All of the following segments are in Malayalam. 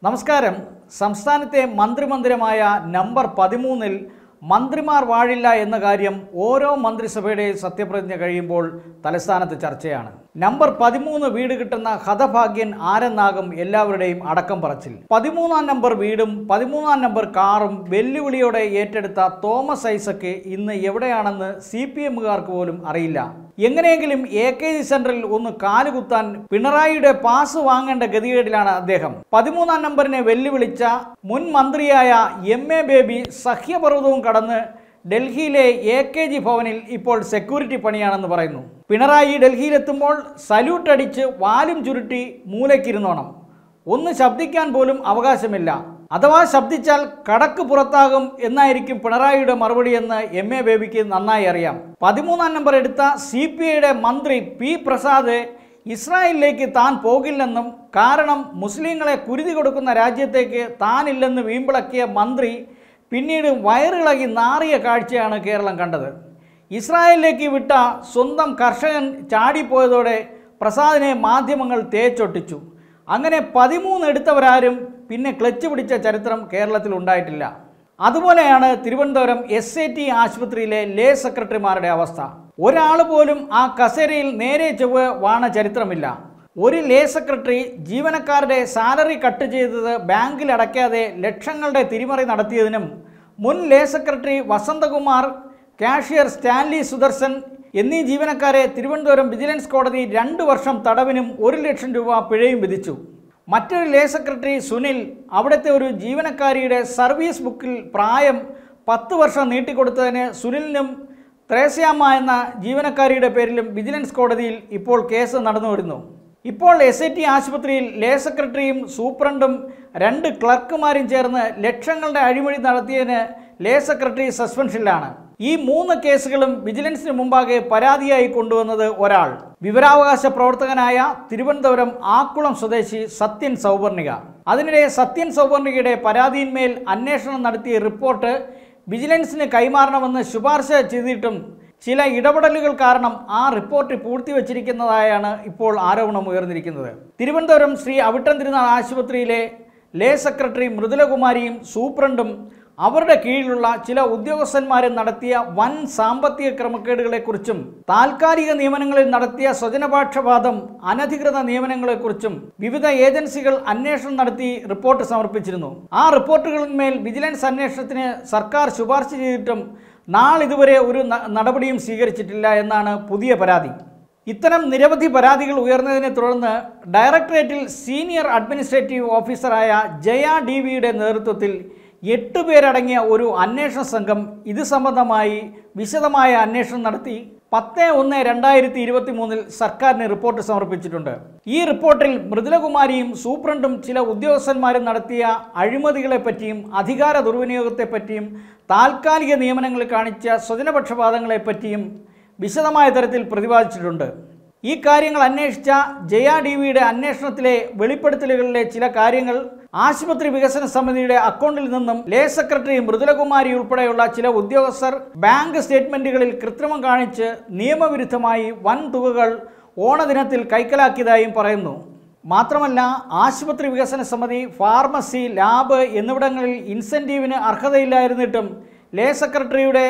നമസ്കാരം സംസ്ഥാനത്തെ മന്ത്രിമന്ദിരമായ നമ്പർ പതിമൂന്നിൽ മന്ത്രിമാർ വാഴില്ല എന്ന കാര്യം ഓരോ മന്ത്രിസഭയുടെയും സത്യപ്രതിജ്ഞ കഴിയുമ്പോൾ തലസ്ഥാനത്ത് ചർച്ചയാണ് നമ്പർ പതിമൂന്ന് വീട് കിട്ടുന്ന ഹതഭാഗ്യൻ ആരെന്നാകും എല്ലാവരുടെയും അടക്കം പറച്ചിൽ പതിമൂന്നാം നമ്പർ വീടും പതിമൂന്നാം നമ്പർ കാറും വെല്ലുവിളിയോടെ ഏറ്റെടുത്ത തോമസ് ഐസക്ക് ഇന്ന് എവിടെയാണെന്ന് സി പി എമ്മുകാർക്ക് പോലും അറിയില്ല എങ്ങനെയെങ്കിലും എ കെ ജി സെന്ററിൽ ഒന്ന് കാലുകുത്താൻ പിണറായിയുടെ പാസ് വാങ്ങേണ്ട ഗതികേടിലാണ് അദ്ദേഹം പതിമൂന്നാം നമ്പറിനെ വെല്ലുവിളിച്ച മുൻ മന്ത്രിയായ എം എ ബേബി സഹ്യപർവ്വതവും കടന്ന് ഡൽഹിയിലെ എ കെ ജി ഭവനിൽ ഇപ്പോൾ സെക്യൂരിറ്റി പണിയാണെന്ന് പറയുന്നു പിണറായി ഡൽഹിയിലെത്തുമ്പോൾ സല്യൂട്ട് അടിച്ച് വാലും ചുരുട്ടി മൂലയ്ക്കിരുന്നോണം ഒന്ന് ശബ്ദിക്കാൻ പോലും അവകാശമില്ല അഥവാ ശബ്ദിച്ചാൽ കടക്ക് പുറത്താകും എന്നായിരിക്കും പിണറായിയുടെ മറുപടി എന്ന് എം എ ബേബിക്ക് നന്നായി അറിയാം പതിമൂന്നാം നമ്പർ എടുത്ത സി പി ഐയുടെ മന്ത്രി പി പ്രസാദ് ഇസ്രായേലിലേക്ക് താൻ പോകില്ലെന്നും കാരണം മുസ്ലിങ്ങളെ കുരുതി കൊടുക്കുന്ന രാജ്യത്തേക്ക് താനില്ലെന്ന് വീമ്പിളക്കിയ മന്ത്രി പിന്നീട് വയറിളകി നാറിയ കാഴ്ചയാണ് കേരളം കണ്ടത് ഇസ്രായേലിലേക്ക് വിട്ട സ്വന്തം കർഷകൻ ചാടിപ്പോയതോടെ പ്രസാദിനെ മാധ്യമങ്ങൾ തേച്ചൊട്ടിച്ചു അങ്ങനെ പതിമൂന്ന് എടുത്തവരാരും പിന്നെ ക്ലച്ച് പിടിച്ച ചരിത്രം കേരളത്തിൽ ഉണ്ടായിട്ടില്ല അതുപോലെയാണ് തിരുവനന്തപുരം എസ് ഐ ടി ആശുപത്രിയിലെ ലേ സെക്രട്ടറിമാരുടെ അവസ്ഥ ഒരാൾ പോലും ആ കസേരയിൽ നേരെ ചൊവ്വ വാണ ചരിത്രമില്ല ഒരു ലേ സെക്രട്ടറി ജീവനക്കാരുടെ സാലറി കട്ട് ചെയ്തത് ബാങ്കിൽ അടയ്ക്കാതെ ലക്ഷങ്ങളുടെ തിരിമറി നടത്തിയതിനും മുൻ lay secretary Vasanthakumar cashier Stanley Sudarshan എന്നീ ജീവനക്കാരെ തിരുവനന്തപുരം വിജിലൻസ് കോടതി രണ്ട് വർഷം തടവിനും ഒരു ലക്ഷം രൂപ പിഴയും വിധിച്ചു മറ്റൊരു ലേ സെക്രട്ടറി സുനിൽ അവിടുത്തെ ഒരു ജീവനക്കാരിയുടെ സർവീസ് ബുക്കിൽ പ്രായം പത്ത് വർഷം നീട്ടിക്കൊടുത്തതിന് സുനിലിനും ത്രേസ്യാമ്മ എന്ന ജീവനക്കാരിയുടെ പേരിലും വിജിലൻസ് കോടതിയിൽ ഇപ്പോൾ കേസ് നടന്നു വരുന്നു ഇപ്പോൾ എസ് ഐ ടി ആശുപത്രിയിൽ ലേ സെക്രട്ടറിയും സൂപ്രണ്ടും രണ്ട് ക്ലർക്കുമാരും ചേർന്ന് ലക്ഷങ്ങളുടെ അഴിമതി നടത്തിയതിന് ലേ സെക്രട്ടറി സസ്പെൻഷനിലാണ് ഈ മൂന്ന് കേസുകളും വിജിലൻസിന് മുമ്പാകെ പരാതിയായി കൊണ്ടുവന്നത് ഒരാൾ വിവരാവകാശ പ്രവർത്തകനായ തിരുവനന്തപുരം ആക്കുളം സ്വദേശി സത്യൻ സൗവർണിക അതിനിടെ സത്യൻ സൗവർണികയുടെ പരാതിയിന്മേൽ അന്വേഷണം നടത്തിയ റിപ്പോർട്ട് വിജിലൻസിന് കൈമാറണമെന്ന് ശുപാർശ ചെയ്തിട്ടും ചില ഇടപെടലുകൾ കാരണം ആ റിപ്പോർട്ട് പൂഴ്ത്തിവച്ചിരിക്കുന്നതായാണ് ഇപ്പോൾ ആരോപണം ഉയർന്നിരിക്കുന്നത് തിരുവനന്തപുരം ശ്രീ അവിട്ടം തിരുനാൾ ആശുപത്രിയിലെ ലേ സെക്രട്ടറി മൃദുലകുമാരിയും സൂപ്രണ്ടും അവരുടെ കീഴിലുള്ള ചില ഉദ്യോഗസ്ഥന്മാരും നടത്തിയ വൻ സാമ്പത്തിക ക്രമക്കേടുകളെക്കുറിച്ചും താൽക്കാലിക നിയമനങ്ങളിൽ നടത്തിയ സ്വജനപക്ഷപാതം അനധികൃത നിയമനങ്ങളെക്കുറിച്ചും വിവിധ ഏജൻസികൾ അന്വേഷണം നടത്തി റിപ്പോർട്ട് സമർപ്പിച്ചിരുന്നു ആ റിപ്പോർട്ടുകളിന്മേൽ വിജിലൻസ് അന്വേഷണത്തിന് സർക്കാർ ശുപാർശ ചെയ്തിട്ടും നാളിതുവരെ ഒരു ന- നടപടിയും സ്വീകരിച്ചിട്ടില്ല എന്നാണ് പുതിയ പരാതി ഇത്തരം നിരവധി പരാതികൾ ഉയർന്നതിനെ തുടർന്ന് ഡയറക്ടറേറ്റിൽ സീനിയർ അഡ്മിനിസ്ട്രേറ്റീവ് ഓഫീസറായ ജയ ഡി വിയുടെ നേതൃത്വത്തിൽ എട്ട് പേരടങ്ങിയ ഒരു അന്വേഷണ സംഘം ഇത് സംബന്ധമായി വിശദമായ അന്വേഷണം നടത്തി പത്ത് ഒന്ന് രണ്ടായിരത്തി ഇരുപത്തി മൂന്നിൽ സർക്കാരിന് റിപ്പോർട്ട് സമർപ്പിച്ചിട്ടുണ്ട് ഈ റിപ്പോർട്ടിൽ മൃദുലകുമാരിയും സൂപ്രണ്ടും ചില ഉദ്യോഗസ്ഥന്മാരും നടത്തിയ അഴിമതികളെപ്പറ്റിയും അധികാര ദുർവിനിയോഗത്തെപ്പറ്റിയും താൽക്കാലിക നിയമനങ്ങളിൽ കാണിച്ച സ്വജനപക്ഷപാതങ്ങളെപ്പറ്റിയും വിശദമായ തരത്തിൽ പ്രതിപാദിച്ചിട്ടുണ്ട് ഈ കാര്യങ്ങൾ അന്വേഷിച്ച ജയ ടി വിയുടെ അന്വേഷണത്തിലെ വെളിപ്പെടുത്തലുകളിലെ ചില കാര്യങ്ങൾ ആശുപത്രി വികസന സമിതിയുടെ അക്കൗണ്ടിൽ നിന്നും ലേ സെക്രട്ടറി മൃദുലകുമാരി ഉൾപ്പെടെയുള്ള ചില ഉദ്യോഗസ്ഥർ ബാങ്ക് സ്റ്റേറ്റ്മെന്റുകളിൽ കൃത്രിമം കാണിച്ച് നിയമവിരുദ്ധമായി വൻ തുകകൾ ഓണദിനത്തിൽ കൈക്കലാക്കിയതായും പറയുന്നു മാത്രമല്ല ആശുപത്രി വികസന സമിതി ഫാർമസി ലാബ് എന്നിവിടങ്ങളിൽ ഇൻസെൻറ്റീവിന് അർഹതയില്ലായിരുന്നിട്ടും ലേ സെക്രട്ടറിയുടെ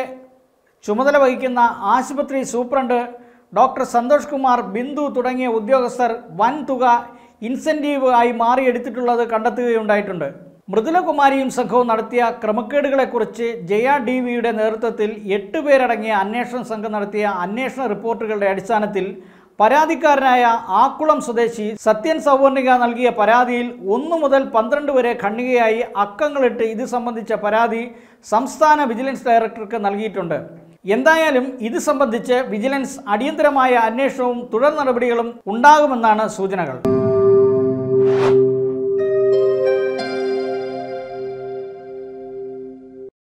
ചുമതല വഹിക്കുന്ന ആശുപത്രി സൂപ്രണ്ട് ഡോക്ടർ സന്തോഷ് കുമാർ ബിന്ദു തുടങ്ങിയ ഉദ്യോഗസ്ഥർ വൻ തുക ഇൻസെൻറ്റീവ് ആയി മാറിയെടുത്തിട്ടുള്ളത് കണ്ടെത്തുകയുണ്ടായിട്ടുണ്ട് മൃദുലകുമാരിയും സംഘവും നടത്തിയ ക്രമക്കേടുകളെക്കുറിച്ച് ജയ ഡി വിയുടെ നേതൃത്വത്തിൽ എട്ട് പേരടങ്ങിയ അന്വേഷണ സംഘം നടത്തിയ അന്വേഷണ റിപ്പോർട്ടുകളുടെ അടിസ്ഥാനത്തിൽ പരാതിക്കാരനായ ആക്കുളം സ്വദേശി സത്യൻ സൗവർണിക നൽകിയ പരാതിയിൽ ഒന്നു മുതൽ പന്ത്രണ്ട് വരെ ഖണ്ഡികയായി അക്കങ്ങളിട്ട് ഇത് സംബന്ധിച്ച പരാതി സംസ്ഥാന വിജിലൻസ് ഡയറക്ടർക്ക് നൽകിയിട്ടുണ്ട് എന്തായാലും ഇത് സംബന്ധിച്ച് വിജിലൻസ് അടിയന്തരമായ അന്വേഷണവും തുടർ നടപടികളും ഉണ്ടാകുമെന്നാണ് സൂചനകൾ